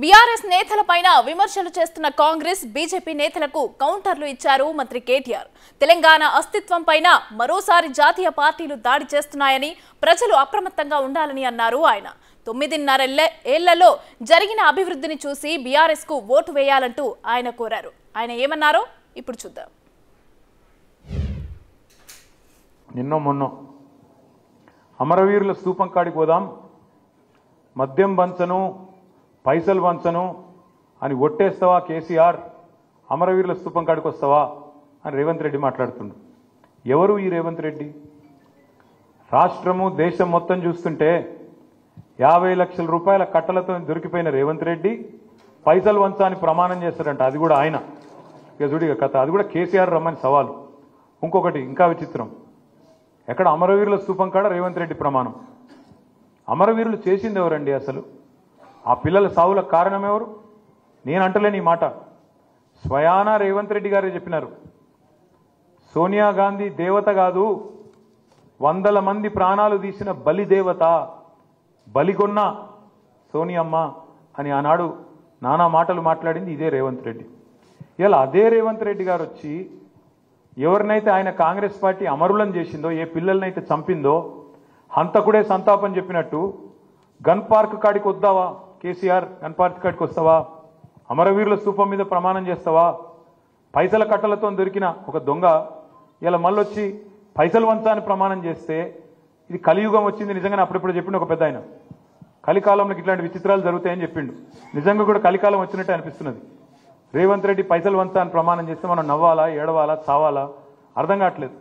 BRS నేతలపైన విమర్శలు చేస్తున్న Congress BJP నేతలకు కౌంటర్లు ఇచ్చారు మంత్రి కేటీఆర్ తెలంగాణ అస్తిత్వం పైన మరోసారి జాతీయ పార్టీలు దాడి చేస్తున్నాయని ప్రజలు అప్రమత్తంగా ఉండాలని అన్నారు ఆయన తొమ్మిదిన్నర ఏళ్లలో జరిగిన అభివృద్ధిని చూసి బీఆర్ఎస్ కు ఓటు వేయాలంటూ ఆయన కోరారు ఆయన ఏమన్నారో ఇప్పుడు చూద్దాం నిన్నో మొన్నో అమరవీరుల స్తూపం కాడికి పోదాం మద్యం వంచను పైసలు వంచను అని ఒట్టేస్తావా కేసీఆర్ అమరవీరుల స్తూపం కాడికి వస్తావా అని రేవంత్ రెడ్డి మాట్లాడుతుండు ఎవరు ఈ రేవంత్ రెడ్డి రాష్ట్రము దేశం మొత్తం చూస్తుంటే యాభై లక్షల రూపాయల కట్టలతో దొరికిపోయిన రేవంత్ రెడ్డి పైసలు వంచా అని ప్రమాణం చేస్తాడంట అది కూడా ఆయన ఇక చూడు ఇక కథ అది కూడా కేసీఆర్ రమ్మని సవాలు ఇంకొకటి ఇంకా విచిత్రం ఎక్కడ అమరవీరుల స్తూపం కాడ రేవంత్ రెడ్డి ప్రమాణం అమరవీరులు చేసింది ఎవరండి అసలు ఆ పిల్లల సావులకు కారణం ఎవరు నేను అంటలేని ఈ మాట స్వయాన రేవంత్ రెడ్డి గారే చెప్పినారు సోనియా గాంధీ దేవత కాదు వందల మంది ప్రాణాలు తీసిన బలి దేవత బలిగొన్న సోనియమ్మ అని ఆనాడు నానా మాటలు మాట్లాడింది ఇదే రేవంత్ రెడ్డి ఇలా అదే రేవంత్ రెడ్డి గారు వచ్చి ఎవరినైతే ఆయన కాంగ్రెస్ పార్టీ అమరులను చేసిందో ఏ పిల్లలనైతే చంపిందో హంతకుడే సంతాపం చెప్పినట్టు గన్ పార్క్ కాడికి వద్దావా కేసీఆర్ గన్ పార్క్ కాడికి వస్తావా అమరవీరుల స్తూపం మీద ప్రమాణం చేస్తావా పైసల కట్టలతో దొరికిన ఒక దొంగ ఇలా మళ్ళొచ్చి పైసలు వంచా అని ప్రమాణం చేస్తే ఇది కలియుగం వచ్చింది నిజంగానే అప్పుడప్పుడు చెప్పిండు ఒక పెద్ద ఆయన కలికాలంలో ఇట్లాంటి విచిత్రాలు జరుగుతాయని చెప్పిండు నిజంగా కూడా కలికాలం వచ్చినట్టే అనిపిస్తున్నది రేవంత్ రెడ్డి పైసలు వంచా అని ప్రమాణం చేస్తే మనం నవ్వాలా ఏడవాలా చావాలా అర్థం కావట్లేదు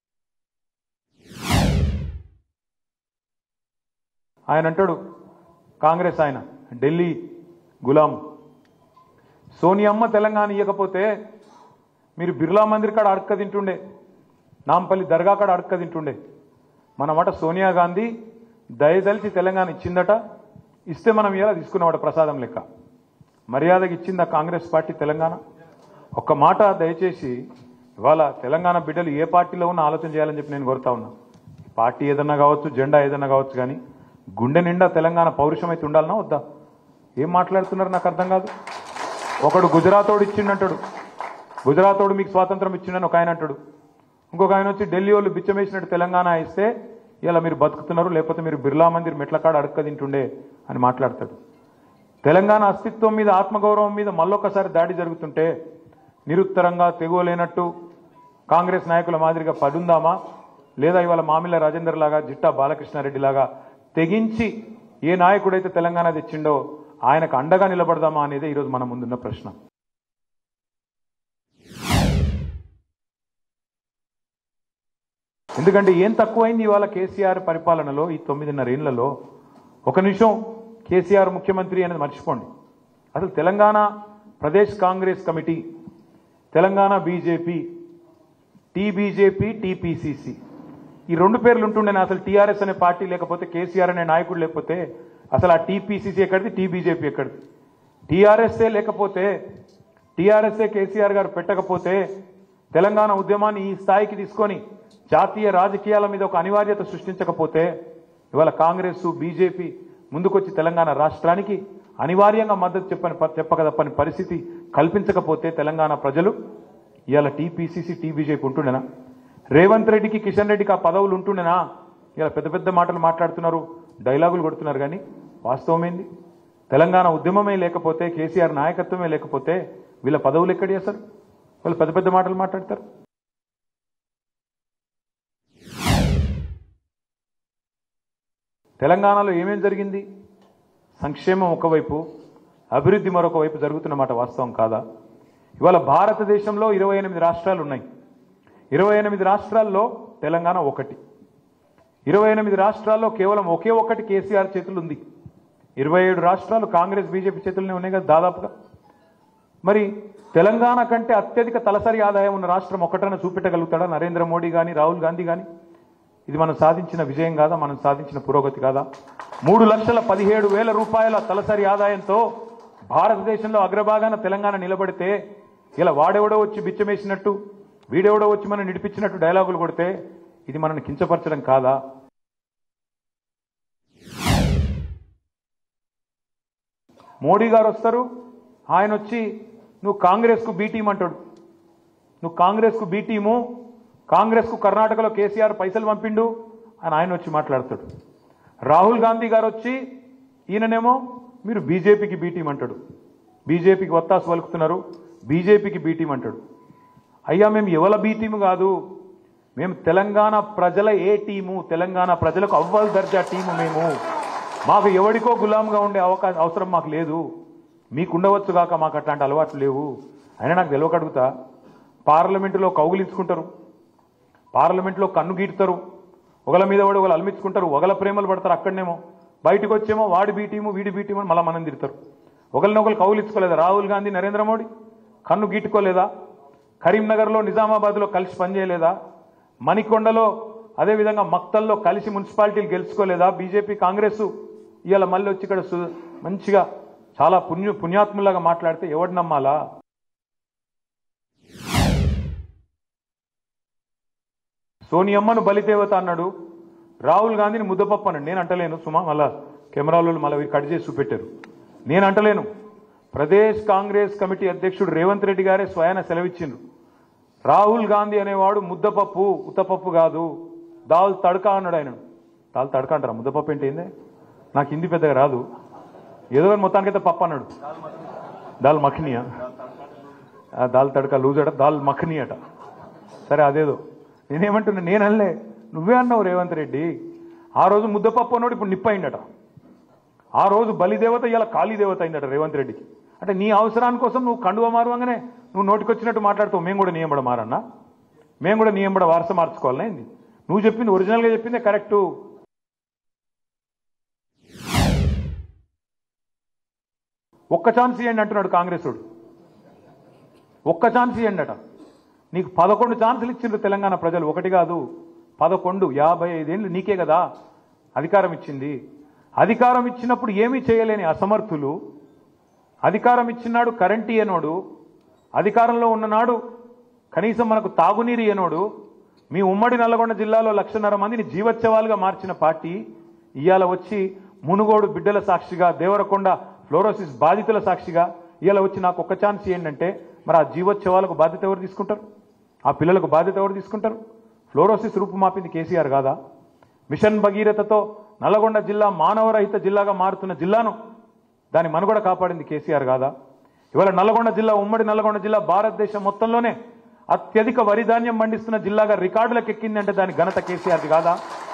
ఆయన అంటాడు కాంగ్రెస్ ఆయన ఢిల్లీ గులాం సోనియమ్మ తెలంగాణ ఇవ్వకపోతే మీరు బిర్లా మందిర్ కాడ అడక్క తింటుండే నాంపల్లి దర్గా కాడ అడక్క తింటుండే మన మాట సోనియా గాంధీ దయదలిచి తెలంగాణ ఇచ్చిందట ఇస్తే మనం ఇలా తీసుకున్నమాట ప్రసాదం లెక్క మర్యాదకి ఇచ్చిందా కాంగ్రెస్ పార్టీ తెలంగాణ ఒక్క మాట దయచేసి ఇవాళ తెలంగాణ బిడ్డలు ఏ పార్టీలో ఉన్నా ఆలోచన చేయాలని చెప్పి నేను కోరుతా ఉన్నా పార్టీ ఏదన్నా కావచ్చు జెండా ఏదన్నా కావచ్చు కానీ గుండె నిండా తెలంగాణ పౌరుషం అయితే ఉండాలనా వద్దా ఏం మాట్లాడుతున్నారు నాకు అర్థం కాదు ఒకడు గుజరాతోడు ఇచ్చిండంటాడు గుజరాతోడు మీకు స్వాతంత్రం ఇచ్చిండని ఒక ఆయన అంటాడు ఇంకొక ఆయన వచ్చి ఢిల్లీ వాళ్ళు బిచ్చమేసినట్టు తెలంగాణ ఇస్తే ఇలా మీరు బతుకుతున్నారు లేకపోతే మీరు బిర్లా మందిర్ మెట్లకాడ అడక్క తింటుండే అని మాట్లాడతాడు తెలంగాణ అస్తిత్వం మీద ఆత్మగౌరవం మీద మళ్ళొక్కసారి దాడి జరుగుతుంటే నిరుత్తరంగా తెగువలేనట్టు కాంగ్రెస్ నాయకుల మాదిరిగా పడుందామా లేదా ఇవాళ మామిళ్ళ రాజేందర్ లాగా జిట్టా బాలకృష్ణారెడ్డి లాగా తెగించి ఏ నాయకుడైతే తెలంగాణ తెచ్చిండో ఆయనకు అండగా నిలబడదామా అనేది ఈరోజు మన ముందున్న ప్రశ్న ఎందుకంటే ఏం తక్కువైంది ఇవాళ కేసీఆర్ పరిపాలనలో ఈ తొమ్మిదిన్నర ఏళ్లలో ఒక నిమిషం కేసీఆర్ ముఖ్యమంత్రి అనేది మర్చిపోండి అసలు తెలంగాణ ప్రదేశ్ కాంగ్రెస్ కమిటీ తెలంగాణ బీజేపీ టీబీజేపీ టీపీసీసీ ఈ రెండు పేర్లు ఉంటుండేనా అసలు టీఆర్ఎస్ అనే పార్టీ లేకపోతే కేసీఆర్ అనే నాయకుడు లేకపోతే అసలు ఆ టీపీసీసీ ఎక్కడిది టీబీజేపీ ఎక్కడిది టీఆర్ఎస్ఏ లేకపోతే టీఆర్ఎస్ఏ కేసీఆర్ గారు పెట్టకపోతే తెలంగాణ ఉద్యమాన్ని ఈ స్థాయికి తీసుకొని జాతీయ రాజకీయాల మీద ఒక అనివార్యత సృష్టించకపోతే ఇవాళ కాంగ్రెస్ బీజేపీ ముందుకొచ్చి తెలంగాణ రాష్ట్రానికి అనివార్యంగా మద్దతు చెప్పని చెప్పక తప్పని పరిస్థితి కల్పించకపోతే తెలంగాణ ప్రజలు ఇవాళ టీపీసీసీ టీబీజేపీ ఉంటుండేనా రేవంత్ రెడ్డికి కిషన్ రెడ్డికి ఆ పదవులు ఉంటుండేనా ఇలా పెద్ద పెద్ద మాటలు మాట్లాడుతున్నారు డైలాగులు కొడుతున్నారు కానీ వాస్తవమేంది తెలంగాణ ఉద్యమమే లేకపోతే కేసీఆర్ నాయకత్వమే లేకపోతే వీళ్ళ పదవులు ఎక్కడ చేస్తారు వాళ్ళు పెద్ద పెద్ద మాటలు మాట్లాడతారు తెలంగాణలో ఏమేం జరిగింది సంక్షేమం ఒకవైపు అభివృద్ధి మరొక వైపు జరుగుతున్నమాట వాస్తవం కాదా ఇవాళ భారతదేశంలో ఇరవై ఎనిమిది రాష్ట్రాలు ఉన్నాయి ఇరవై ఎనిమిది రాష్ట్రాల్లో తెలంగాణ ఒకటి ఇరవై ఎనిమిది రాష్ట్రాల్లో కేవలం ఒకే ఒక్కటి కేసీఆర్ చేతులు ఉంది ఇరవై ఏడు రాష్ట్రాలు కాంగ్రెస్ బీజేపీ చేతుల్లోనే ఉన్నాయి కదా దాదాపుగా మరి తెలంగాణ కంటే అత్యధిక తలసరి ఆదాయం ఉన్న రాష్ట్రం ఒకటన చూపెట్టగలుగుతాడా నరేంద్ర మోడీ కానీ రాహుల్ గాంధీ కానీ ఇది మనం సాధించిన విజయం కాదా మనం సాధించిన పురోగతి కాదా మూడు లక్షల పదిహేడు వేల రూపాయల తలసరి ఆదాయంతో భారతదేశంలో అగ్రభాగాన తెలంగాణ నిలబడితే ఇలా వాడెవడో వచ్చి బిచ్చమేసినట్టు వీడెవడో వచ్చి మనం నిడిపించినట్టు డైలాగులు కొడితే ఇది మనల్ని కించపరచడం కాదా మోడీ గారు వస్తారు ఆయన వచ్చి నువ్వు కాంగ్రెస్కు బీ టీం అంటాడు నువ్వు కాంగ్రెస్కు బీ టీము కాంగ్రెస్కు కర్ణాటకలో కేసీఆర్ పైసలు పంపిండు అని ఆయన వచ్చి మాట్లాడతాడు రాహుల్ గాంధీ గారు వచ్చి ఈయననేమో మీరు బీజేపీకి బీ టీం అంటాడు బీజేపీకి వత్తాసు పలుకుతున్నారు బీజేపీకి బీ టీం అంటాడు అయ్యా మేము ఎవల బీ టీము కాదు మేము తెలంగాణ ప్రజల ఏ టీము తెలంగాణ ప్రజలకు అవ్వల్ దర్జా టీము మేము మాకు ఎవడికో గులాంగా ఉండే అవకాశం అవసరం మాకు లేదు మీకు ఉండవచ్చు కాక మాకు అట్లాంటి అలవాట్లు లేవు అయినా నాకు తెలియక అడుగుతా పార్లమెంటులో కౌగులించుకుంటారు పార్లమెంట్లో కన్ను గీటుతారు ఒకల మీద వాడు ఒకళ్ళు అల్మించుకుంటారు ఒకల ప్రేమలు పడతారు అక్కడనేమో బయటకు వచ్చేమో వాడి బీ టీము వీడి బీ టీము అని మళ్ళీ మనం తిడతారు ఒకరిని ఒకరు కౌలించుకోలేదా రాహుల్ గాంధీ నరేంద్ర మోడీ కన్ను గీటుకోలేదా కరీంనగర్లో నిజామాబాద్లో కలిసి పనిచేయలేదా మణికొండలో అదేవిధంగా మక్తల్లో కలిసి మున్సిపాలిటీలు గెలుచుకోలేదా బీజేపీ కాంగ్రెస్ ఇవాళ మళ్ళీ వచ్చి ఇక్కడ సు- మంచిగా చాలా పుణ్య పుణ్యాత్ములాగా మాట్లాడితే ఎవడు నమ్మాలా సోనియమ్మను బలిదేవత అన్నాడు రాహుల్ గాంధీని ముద్దపప్పు అన్నాడు నేను అంటలేను సుమా మళ్ళా కెమెరాలు మళ్ళీ వీరు కట్ చేసి చూపెట్టారు నేను అంటలేను ప్రదేశ్ కాంగ్రెస్ కమిటీ అధ్యక్షుడు రేవంత్ రెడ్డి గారే స్వయాన సెలవిచ్చిండ్రు రాహుల్ గాంధీ అనేవాడు ముద్దపప్పు ఉత్తపప్పు కాదు దాల్ తడక అన్నాడు ఆయన దాల్ తడక అంటారా ముద్దపప్పు ఏంటి ఏంది నాకు హిందీ పెద్దగా రాదు ఏదో కానీ మొత్తానికైతే పప్పు అన్నాడు దాల్ మఖనియా ఆ, దాల్ తడక లూజ్ అట దాల్ మఖని అట సరే అదేదో నేనేమంటున్నా నేను అనలే నువ్వే అన్నావు రేవంత్ రెడ్డి ఆ రోజు ముద్దపప్పు అన్నాడు ఇప్పుడు నిప్పయిందట ఆ రోజు బలిదేవత ఇలా కాళీదేవత అయిందట రేవంత్ రెడ్డికి అంటే నీ అవసరాని కోసం నువ్వు కండువ మారువంగానే నువ్వు నోటికొచ్చినట్టు మాట్లాడుతావు మేము కూడా నియంబడ మారన్నా మేము కూడా నియంబడ వారస మార్చుకోవాలనే ఏంది నువ్వు చెప్పింది ఒరిజినల్గా చెప్పిందే కరెక్టు ఒక్క ఛాన్స్ ఇవ్వండి అంటున్నాడు కాంగ్రెస్ వాడు ఒక్క ఛాన్స్ ఇవ్వండి అట నీకు పదకొండు ఛాన్సులు ఇచ్చిండ్రు తెలంగాణ ప్రజలు ఒకటి కాదు పదకొండు యాభై ఐదేళ్ళు నీకే కదా అధికారం ఇచ్చింది అధికారం ఇచ్చినప్పుడు ఏమీ చేయలేని అసమర్థులు అధికారం ఇచ్చినాడు కరెంట్ ఇయ్యనోడు అధికారంలో ఉన్ననాడు కనీసం మనకు తాగునీరు ఇయ్యనోడు మీ ఉమ్మడి నల్లగొండ జిల్లాలో లక్షన్నర మందిని జీవోత్సవాలుగా మార్చిన పార్టీ ఇవాళ వచ్చి మునుగోడు బిడ్డల సాక్షిగా దేవరకొండ ఫ్లోరోసిస్ బాధితుల సాక్షిగా ఇవాళ వచ్చి నాకు ఒక్క ఛాన్స్ ఏంటంటే మరి ఆ జీవోత్సవాలకు బాధ్యత ఎవరు తీసుకుంటారు ఆ పిల్లలకు బాధ్యత ఎవరు తీసుకుంటారు ఫ్లోరోసిస్ రూపుమాపింది కేసీఆర్ కాదా మిషన్ భగీరథతో నల్లగొండ జిల్లా మానవరహిత జిల్లాగా మారుతున్న జిల్లాను దాని మనుగడ కాపాడింది కేసీఆర్ కాదా ఇవాళ నల్లగొండ జిల్లా ఉమ్మడి నల్లగొండ జిల్లా భారతదేశం మొత్తంలోనే అత్యధిక వరి ధాన్యం పండిస్తున్న జిల్లాగా రికార్డులకు ఎక్కింది అంటే దాని ఘనత కేసీఆర్ది కాదా